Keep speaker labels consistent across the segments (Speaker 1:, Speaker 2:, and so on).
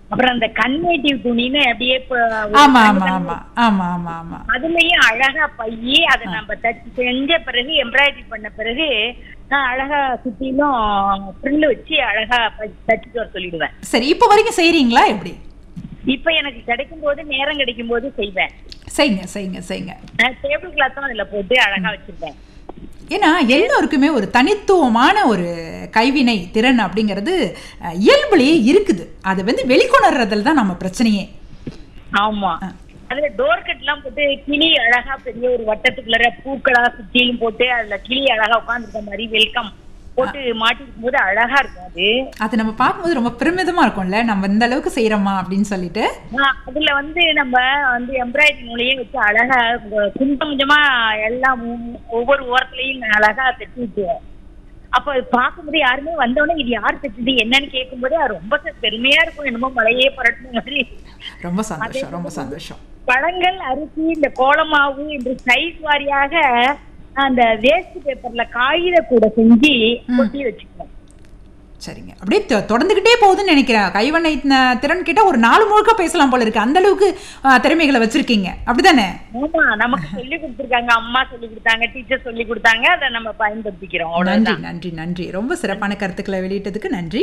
Speaker 1: அப்புறம் அந்த கன்வேட்டிவ் துணின்னு அப்படியே இப்ப ஒரு
Speaker 2: ஆமா
Speaker 1: தனி
Speaker 2: ஆமா
Speaker 1: தனி
Speaker 2: ஆமா ஆமா ஆமா ஆமா
Speaker 1: அதுலயும் அழகா பையி அதை நம்ம தச்சு செஞ்ச பிறகு எம்ப்ராய்டரி பண்ண பிறகு நான் அழகா சுத்திலும் ஃப்ரில் வச்சு அழகா ப- தச்சுட்டு வர சொல்லிடுவேன்
Speaker 2: சரி இப்போ வரைக்கும் செய்றீங்களா எப்படி
Speaker 1: இப்ப எனக்கு கிடைக்கும் போது நேரம் கிடைக்கும் போது செய்வேன்
Speaker 2: செய்யுங்க செய்யுங்க செய்யுங்க
Speaker 1: டேபிள் கிளாத்தும் அதுல போட்டு அழகா வச்சிருப்பேன்
Speaker 2: ஏன்னா எல்லோருக்குமே ஒரு தனித்துவமான ஒரு கைவினை திறன் அப்படிங்கிறது அஹ், இயல்புலயே இருக்குது அதை வந்து வெளிக்கொணர்றதுல தான் நம்ம பிரச்சனையே
Speaker 1: ஆமா அதுல டோர் கட் எல்லாம் போட்டு கிளி அழகா பெரிய ஒரு வட்டத்துக்குள்ள பூக்களா சுத்தியும் போட்டு அதுல கிளி அழகா உட்காந்துருக்க மாதிரி வெல்கம் போட்டு மாட்டிருக்கும் போது அழகா இருக்கும் அது
Speaker 2: அது நம்ம பார்க்கும்போது ரொம்ப பெருமிதமா இருக்கும்ல நம்ம இந்த அளவுக்கு செய்யறோமா அப்படின்னு சொல்லிட்டு
Speaker 1: ஆஹ் அதுல வந்து நம்ம வந்து எம்ப்ராய்டரி நூலையே வச்சு அழகா கு- கொஞ்சம் கொஞ்சமா எல்லாம் ஒவ்வொ- ஒவ்வொரு ஓரத்துலயும் அழகா தைச்சு விட்டுவோம் அப்ப அது பார்க்கும்போது யாருமே வந்தோடனே இது யார் தைச்சது என்னன்னு கேட்கும்போது அது ரொம்ப ச- பெருமையா இருக்கும் என்னமோ மலையே பரட்டின மாதிரி
Speaker 2: ரொம்ப சந்தோஷம் ரொம்ப சந்தோஷம்
Speaker 1: பழங்கள் அரிசி இந்த கோலமாவு இந்த சைஸ் வாரியாக அந்த வேஸ்ட் பேப்பர்ல காகித கூட செஞ்சு கொட்டி வச்சுக்குவோம்
Speaker 2: சரிங்க அப்படியே தொ- தொடர்ந்துகிட்டே போகுதுன்னு நினைக்கிறேன் கைவண்ணை ந- திறன் கிட்ட ஒரு நாலு முழுக்க பேசலாம் போல இருக்கு அந்த அளவுக்கு அஹ், திறமைகளை வச்சிருக்கீங்க அப்படிதானே
Speaker 1: ஆமா நமக்கு சொல்லி கொடுத்துருக்காங்க அம்மா சொல்லி கொடுத்தாங்க டீச்சர் சொல்லி கொடுத்தாங்க அதை நம்ம பயன்படுத்திக்கிறோம்
Speaker 2: நன்றி
Speaker 1: அவ்வளவுதான்
Speaker 2: நன்றி நன்றி ரொம்ப சிறப்பான கருத்துக்களை வெளியிட்டதுக்கு நன்றி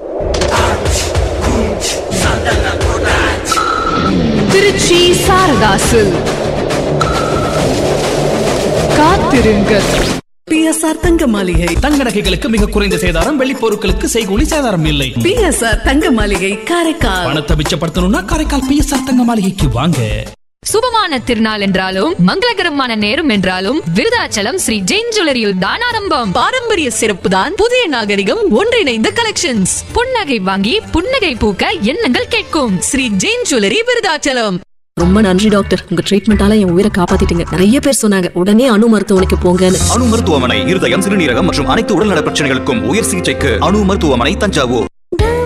Speaker 3: திருச்சி சாரதாசு காத்திருங்கள்
Speaker 4: பிஎஸ்ஆர் தங்க மாளிகை
Speaker 5: தங்க நகைகளுக்கு மிக குறைந்த சேதாரம் வெள்ளி பொருட்களுக்கு செய்கூலி சேதாரம் இல்லை
Speaker 4: பிஎஸ்ஆர் தங்க மாளிகை காரைக்கால்
Speaker 5: பணத்தை மிச்சப்படுத்தணும்னா காரைக்கால் பிஎஸ்ஆர் தங்க மாளிகைக்கு வாங்க
Speaker 3: சுபமான திருநாள் என்றாலும் மங்களகரமான நேரம் என்றாலும் விருதாச்சலம் ஸ்ரீ ஜெயின் ஜுவல்லரியில் தான் ஆரம்பம்
Speaker 4: பாரம்பரிய சிறப்பு தான் புதிய நாகரிகம் ஒன்றிணைந்த கலெக்ஷன்ஸ்
Speaker 3: புன்னகை வாங்கி புன்னகை பூக்க எண்ணங்கள் கேட்கும்
Speaker 4: ஸ்ரீ ஜெயின் ஜுவல்லரி விருதாச்சலம்
Speaker 6: ரொம்ப நன்றி டாக்டர் உங்க ட்ரீட்மெண்டால என் உயிரை காப்பாத்திட்டீங்க நிறைய பேர் சொன்னாங்க உடனே அணு மருத்துவமனைக்கு போங்கன்னு
Speaker 7: அணு மருத்துவமனை இருதயம் சிறுநீரகம் மற்றும் அனைத்து உடல்நல பிரச்சனைகளுக்கும் உயர் சிகிச்சைக்கு அணு மருத்துவமனை தஞ்சாவூர்